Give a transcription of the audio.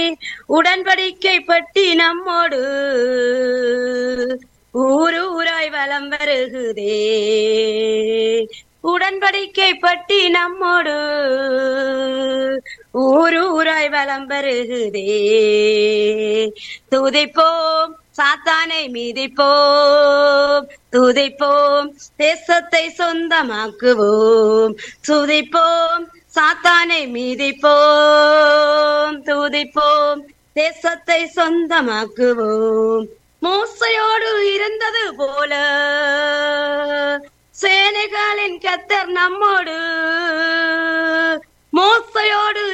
உடன்படிக்கை பட்டி நம்மோடு ஊரு ஊராய் வலம் வருகுதே உடன்படிக்கை பட்டி நம்மோடு ஊரு ஊராய் வலம் வருகுதே துதிப்போம் சாத்தானை மீதிப்போம் துதிப்போம் தேசத்தை சொந்தமாக்குவோம் துதிப்போம் சாத்தானை மீதிப்போம் துதிப்போம் தேசத்தை சொந்தமாக்குவோம் மூசையோடு இருந்தது போல சேனைகளின் கத்தர் நம்மோடு மோசையோடு